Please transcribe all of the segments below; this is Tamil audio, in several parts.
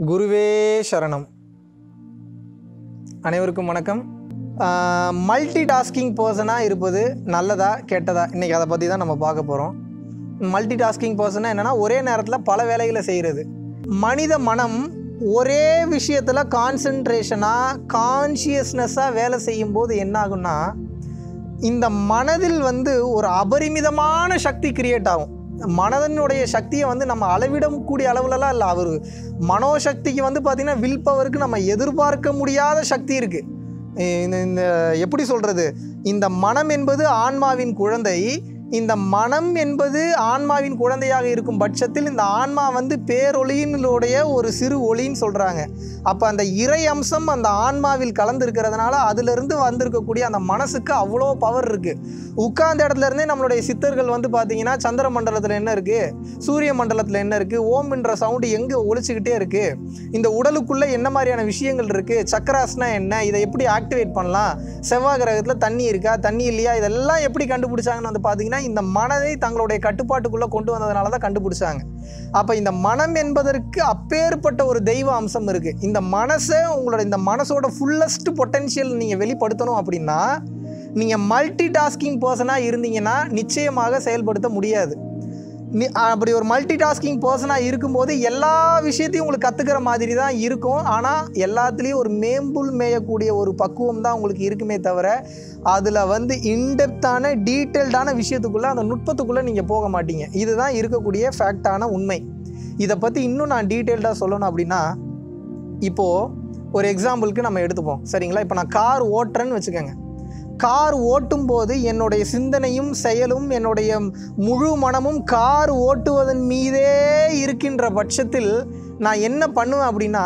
குருவே சரணம் அனைவருக்கும் வணக்கம் மல்டி டாஸ்கிங் பர்சனாக இருப்பது நல்லதா கெட்டதா இன்றைக்கி அதை பற்றி தான் நம்ம பார்க்க போகிறோம் மல்டி டாஸ்கிங் பர்சனாக என்னென்னா ஒரே நேரத்தில் பல வேலைகளை செய்கிறது மனித மனம் ஒரே விஷயத்தில் கான்சன்ட்ரேஷனாக கான்ஷியஸ்னஸாக வேலை செய்யும்போது என்ன ஆகும்னா இந்த மனதில் வந்து ஒரு அபரிமிதமான சக்தி கிரியேட் ஆகும் மனதனுடைய சக்தியை வந்து நம்ம அளவிடக்கூடிய அளவுலலாம் இல்லை அவர் மனோசக்திக்கு வந்து பார்த்திங்கன்னா வில் பவருக்கு நம்ம எதிர்பார்க்க முடியாத சக்தி இருக்குது இந்த இந்த எப்படி சொல்கிறது இந்த மனம் என்பது ஆன்மாவின் குழந்தை இந்த மனம் என்பது ஆன்மாவின் குழந்தையாக இருக்கும் பட்சத்தில் இந்த ஆன்மா வந்து பேரொளியினுடைய ஒரு சிறு ஒளின்னு சொல்கிறாங்க அப்போ அந்த இறை அம்சம் அந்த ஆன்மாவில் கலந்துருக்கிறதுனால அதிலிருந்து வந்திருக்கக்கூடிய அந்த மனசுக்கு அவ்வளோ பவர் இருக்குது உட்கார்ந்த இடத்துல இருந்தே நம்மளுடைய சித்தர்கள் வந்து பார்த்தீங்கன்னா சந்திர மண்டலத்தில் என்ன இருக்குது சூரிய மண்டலத்தில் என்ன இருக்குது ஓம்ன்ற சவுண்டு எங்கே ஒழிச்சுக்கிட்டே இருக்குது இந்த உடலுக்குள்ளே என்ன மாதிரியான விஷயங்கள் இருக்குது சக்கராஸ்னா என்ன இதை எப்படி ஆக்டிவேட் பண்ணலாம் செவ்வாய் கிரகத்தில் தண்ணி இருக்கா தண்ணி இல்லையா இதெல்லாம் எப்படி கண்டுபிடிச்சாங்கன்னு வந்து பார்த்தீங்கன்னா இந்த மனதை தங்களுடைய கட்டுப்பாட்டுக்குள்ளே கொண்டு வந்ததுனால தான் கண்டுபிடிச்சாங்க அப்போ இந்த மனம் என்பதற்கு அப்பேற்பட்ட ஒரு தெய்வ அம்சம் இருக்குது இந்த மனசை உங்களோட இந்த மனசோட ஃபுல்லஸ்ட் பொட்டென்ஷியல் நீங்கள் வெளிப்படுத்தணும் அப்படின்னா நீங்கள் மல்டி டாஸ்கிங் பர்சனாக இருந்தீங்கன்னா நிச்சயமாக செயல்படுத்த முடியாது நீ அப்படி ஒரு மல்டி டாஸ்கிங் பர்சனாக இருக்கும்போது எல்லா விஷயத்தையும் உங்களுக்கு கற்றுக்கிற மாதிரி தான் இருக்கும் ஆனால் எல்லாத்துலேயும் ஒரு மேம்புல் மேயக்கூடிய ஒரு பக்குவம் தான் உங்களுக்கு இருக்குமே தவிர அதில் வந்து இன்டெப்த்தான டீட்டெயில்டான விஷயத்துக்குள்ளே அந்த நுட்பத்துக்குள்ளே நீங்கள் போக மாட்டீங்க இதுதான் இருக்கக்கூடிய ஃபேக்டான உண்மை இதை பற்றி இன்னும் நான் டீட்டெயில்டாக சொல்லணும் அப்படின்னா இப்போது ஒரு எக்ஸாம்பிளுக்கு நம்ம எடுத்துப்போம் சரிங்களா இப்போ நான் கார் ஓட்டுறேன்னு வச்சுக்கோங்க கார் ஓட்டும் போது என்னுடைய சிந்தனையும் செயலும் என்னுடைய முழு மனமும் கார் ஓட்டுவதன் மீதே இருக்கின்ற பட்சத்தில் நான் என்ன பண்ணுவேன் அப்படின்னா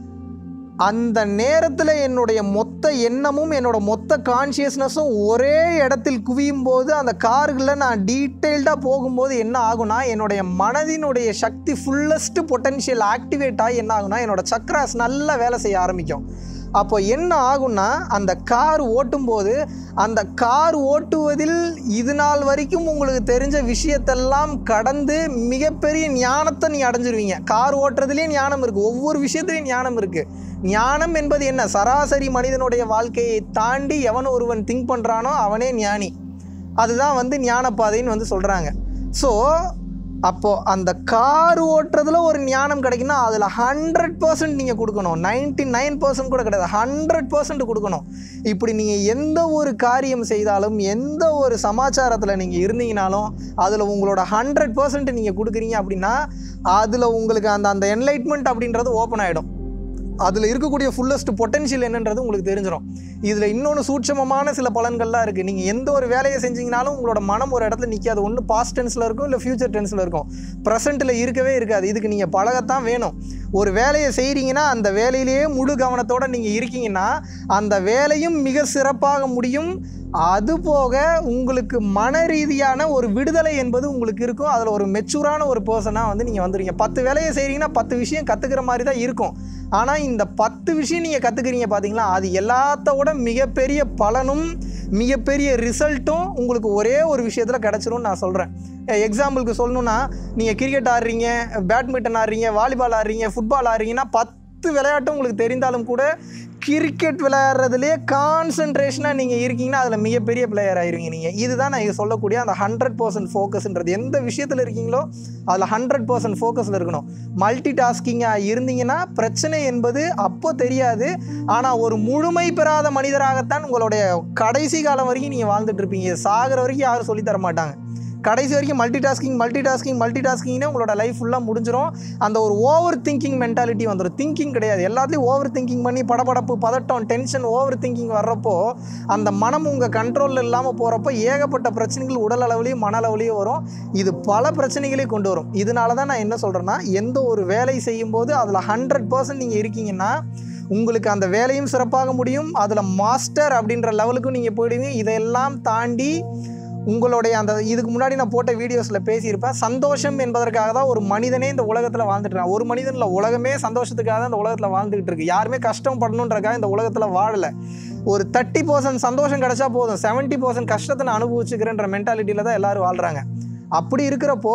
அந்த நேரத்தில் என்னுடைய மொத்த எண்ணமும் என்னோட மொத்த கான்ஷியஸ்னஸும் ஒரே இடத்தில் குவியும் போது அந்த கார்களில் நான் டீட்டெயில்டாக போகும்போது என்ன ஆகும்னா என்னுடைய மனதினுடைய சக்தி ஃபுல்லஸ்ட் பொட்டன்ஷியல் ஆக்டிவேட் ஆகி என்ன ஆகும்னா என்னோட சக்ராஸ் நல்லா வேலை செய்ய ஆரம்பிக்கும் அப்போ என்ன ஆகும்னா அந்த கார் ஓட்டும்போது அந்த கார் ஓட்டுவதில் இது நாள் வரைக்கும் உங்களுக்கு தெரிஞ்ச விஷயத்தெல்லாம் கடந்து மிகப்பெரிய ஞானத்தை நீ அடைஞ்சிருவீங்க கார் ஓட்டுறதுலேயே ஞானம் இருக்குது ஒவ்வொரு விஷயத்துலையும் ஞானம் இருக்குது ஞானம் என்பது என்ன சராசரி மனிதனுடைய வாழ்க்கையை தாண்டி எவன் ஒருவன் திங்க் பண்ணுறானோ அவனே ஞானி அதுதான் வந்து ஞானப்பாதைன்னு வந்து சொல்கிறாங்க ஸோ அப்போது அந்த கார் ஓட்டுறதுல ஒரு ஞானம் கிடைக்குன்னா அதில் ஹண்ட்ரட் பர்சன்ட் நீங்கள் கொடுக்கணும் நைன்டி நைன் பர்சன்ட் கூட கிடையாது ஹண்ட்ரட் பர்சன்ட் கொடுக்கணும் இப்படி நீங்கள் எந்த ஒரு காரியம் செய்தாலும் எந்த ஒரு சமாச்சாரத்தில் நீங்கள் இருந்தீங்கனாலும் அதில் உங்களோட ஹண்ட்ரட் பர்சன்ட் நீங்கள் கொடுக்குறீங்க அப்படின்னா அதில் உங்களுக்கு அந்த அந்த என்லைட்மெண்ட் அப்படின்றது ஓப்பன் ஆகிடும் அதில் இருக்கக்கூடிய ஃபுல்லஸ்ட் பொட்டன்ஷியல் என்னன்றது உங்களுக்கு தெரிஞ்சிடும் இதில் இன்னொன்று சூட்சமமான சில பலன்கள்லாம் இருக்குது நீங்கள் எந்த ஒரு வேலையை செஞ்சீங்கனாலும் உங்களோட மனம் ஒரு இடத்துல நிற்காது ஒன்று பாஸ்ட் டென்ஸில் இருக்கும் இல்லை ஃப்யூச்சர் டென்ஸில் இருக்கும் ப்ரெசென்ட்டில் இருக்கவே இருக்காது இதுக்கு நீங்கள் பழகத்தான் வேணும் ஒரு வேலையை செய்கிறீங்கன்னா அந்த வேலையிலேயே முழு கவனத்தோடு நீங்கள் இருக்கீங்கன்னா அந்த வேலையும் மிக சிறப்பாக முடியும் அது போக உங்களுக்கு மன ரீதியான ஒரு விடுதலை என்பது உங்களுக்கு இருக்கும் அதில் ஒரு மெச்சூரான ஒரு பர்சனாக வந்து நீங்கள் வந்துடுங்க பத்து வேலையை செய்கிறீங்கன்னா பத்து விஷயம் கற்றுக்கிற மாதிரி தான் இருக்கும் ஆனால் இந்த பத்து விஷயம் நீங்கள் கற்றுக்கிறீங்க பார்த்தீங்களா அது எல்லாத்தோட மிகப்பெரிய பலனும் மிகப்பெரிய ரிசல்ட்டும் உங்களுக்கு ஒரே ஒரு விஷயத்தில் கிடச்சிரும்னு நான் சொல்கிறேன் எக்ஸாம்பிளுக்கு சொல்லணுன்னா நீங்கள் கிரிக்கெட் ஆடுறீங்க பேட்மிண்டன் ஆடுறீங்க வாலிபால் ஆடுறீங்க ஃபுட்பால் ஆடுறீங்கன்னா பத்து விளையாட்டும் உங்களுக்கு தெரிந்தாலும் கூட கிரிக்கெட் விளையாடுறதுலேயே கான்சன்ட்ரேஷனாக நீங்கள் இருக்கீங்கன்னா அதில் மிகப்பெரிய பிளேயர் ஆயிருவீங்க நீங்கள் இதுதான் நான் இது சொல்லக்கூடிய அந்த ஹண்ட்ரட் பர்சன்ட் ஃபோக்கஸ்ன்றது எந்த விஷயத்தில் இருக்கீங்களோ அதில் ஹண்ட்ரட் பர்சன்ட் ஃபோக்கஸில் இருக்கணும் மல்டி டாஸ்கிங்காக இருந்தீங்கன்னா பிரச்சனை என்பது அப்போ தெரியாது ஆனால் ஒரு முழுமை பெறாத மனிதராகத்தான் உங்களுடைய கடைசி காலம் வரைக்கும் நீங்கள் வாழ்ந்துட்டு இருப்பீங்க சாகிற வரைக்கும் யாரும் சொல்லித் தர மாட்டாங்க கடைசி வரைக்கும் multi tasking multi tasking multi டாஸ்கிங்னே உங்களோட லைஃப் ஃபுல்லாக முடிஞ்சிடும் அந்த ஒரு ஓவர் திங்கிங் மென்டாலிட்டி வந்துடும் திங்கிங் கிடையாது எல்லாத்தையும் ஓவர் திங்கிங் பண்ணி படபடப்பு பதட்டம் டென்ஷன் ஓவர் திங்கிங் வர்றப்போ அந்த மனம் உங்கள் கண்ட்ரோலில் இல்லாமல் போகிறப்போ ஏகப்பட்ட பிரச்சனைகள் உடல் அளவுலேயும் மன அளவுலேயும் வரும் இது பல பிரச்சனைகளையும் கொண்டு வரும் இதனால தான் நான் என்ன சொல்கிறேன்னா எந்த ஒரு வேலை செய்யும்போது அதில் ஹண்ட்ரட் பர்சன்ட் நீங்கள் இருக்கீங்கன்னா உங்களுக்கு அந்த வேலையும் சிறப்பாக முடியும் அதில் மாஸ்டர் அப்படின்ற லெவலுக்கும் நீங்கள் போயிடுவீங்க இதையெல்லாம் தாண்டி உங்களுடைய அந்த இதுக்கு முன்னாடி நான் போட்ட வீடியோஸில் பேசியிருப்பேன் சந்தோஷம் என்பதற்காக தான் ஒரு மனிதனே இந்த உலகத்தில் வாழ்ந்துட்டு இருக்கான் ஒரு மனிதன் இல்லை உலகமே சந்தோஷத்துக்காக தான் இந்த உலகத்தில் வாழ்ந்துகிட்டு இருக்கு யாருமே கஷ்டம் படணுன்றக்காக இந்த உலகத்தில் வாழலை ஒரு தேர்ட்டி பர்சன்ட் சந்தோஷம் கிடைச்சா போதும் செவன்ட்டி பர்சன்ட் கஷ்டத்தை நான் அனுபவிச்சுக்கிறேன்ற மென்டாலிட்டியில் தான் எல்லாரும் வாழ்கிறாங்க அப்படி இருக்கிறப்போ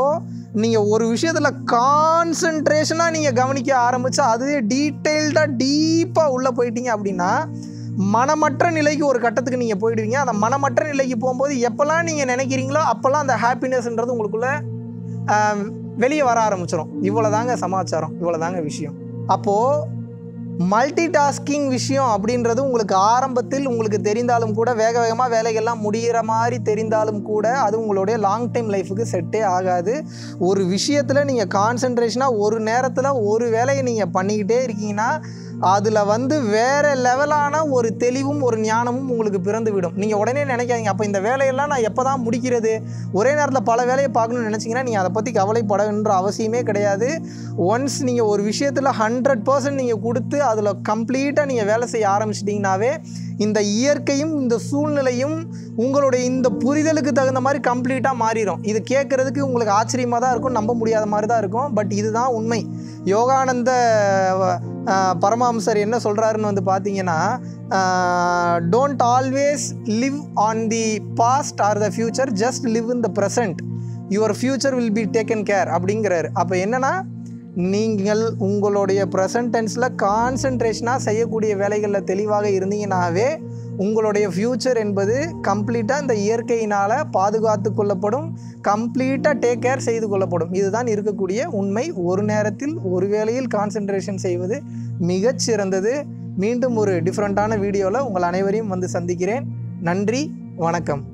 நீங்கள் ஒரு விஷயத்தில் கான்சன்ட்ரேஷனாக நீங்கள் கவனிக்க ஆரம்பித்தா அதுவே டீட்டெயில்டாக டீப்பாக உள்ளே போயிட்டீங்க அப்படின்னா மனமற்ற நிலைக்கு ஒரு கட்டத்துக்கு நீங்கள் போயிடுவீங்க அந்த மனமற்ற நிலைக்கு போகும்போது எப்போல்லாம் நீங்கள் நினைக்கிறீங்களோ அப்போல்லாம் அந்த ஹாப்பினஸ்ன்றது உங்களுக்குள்ளே வெளியே வர ஆரம்பிச்சிடும் இவ்வளோதாங்க சமாச்சாரம் இவ்வளோதாங்க விஷயம் அப்போது மல்டி டாஸ்கிங் விஷயம் அப்படின்றது உங்களுக்கு ஆரம்பத்தில் உங்களுக்கு தெரிந்தாலும் கூட வேக வேகமாக வேலைகள்லாம் முடிகிற மாதிரி தெரிந்தாலும் கூட அது உங்களுடைய லாங் டைம் லைஃபுக்கு செட்டே ஆகாது ஒரு விஷயத்தில் நீங்கள் கான்சன்ட்ரேஷனாக ஒரு நேரத்தில் ஒரு வேலையை நீங்கள் பண்ணிக்கிட்டே இருக்கீங்கன்னா அதில் வந்து வேறு லெவலான ஒரு தெளிவும் ஒரு ஞானமும் உங்களுக்கு பிறந்து விடும் நீங்கள் உடனே நினைக்காதீங்க அப்போ இந்த வேலையெல்லாம் நான் எப்போ தான் முடிக்கிறது ஒரே நேரத்தில் பல வேலையை பார்க்கணும்னு நினச்சிங்கன்னா நீங்கள் அதை பற்றி கவலைப்பட வேண்டிய அவசியமே கிடையாது ஒன்ஸ் நீங்கள் ஒரு விஷயத்தில் ஹண்ட்ரட் பர்சன்ட் நீங்கள் கொடுத்து அதில் கம்ப்ளீட்டாக நீங்கள் வேலை செய்ய ஆரம்பிச்சிட்டிங்கனாவே இந்த இயற்கையும் இந்த சூழ்நிலையும் உங்களுடைய இந்த புரிதலுக்கு தகுந்த மாதிரி கம்ப்ளீட்டாக மாறிடும் இது கேட்குறதுக்கு உங்களுக்கு ஆச்சரியமாக தான் இருக்கும் நம்ப முடியாத மாதிரி தான் இருக்கும் பட் இதுதான் உண்மை யோகானந்த அஹ், பரமஹம்சர் என்ன சொல்கிறாருன்னு வந்து பார்த்தீங்கன்னா don't always live on the past or the future just live in the present your future will be taken care அப்படிங்கிறாரு அப்போ என்னன்னா நீங்கள் உங்களுடைய ப்ரெசன்ட் டென்ஸில் கான்சன்ட்ரேஷனாக செய்யக்கூடிய வேலைகளில் தெளிவாக இருந்தீங்கன்னாவே உங்களுடைய ஃப்யூச்சர் என்பது கம்ப்ளீட்டாக இந்த இயற்கையினால் பாதுகாத்து கொள்ளப்படும் கம்ப்ளீட்டாக டேக் கேர் செய்து கொள்ளப்படும் இதுதான் இருக்கக்கூடிய உண்மை ஒரு நேரத்தில் ஒரு வேளையில் கான்சன்ட்ரேஷன் செய்வது மிகச் சிறந்தது மீண்டும் ஒரு டிஃப்ரெண்ட்டான வீடியோவில் உங்கள் அனைவரையும் வந்து சந்திக்கிறேன் நன்றி வணக்கம்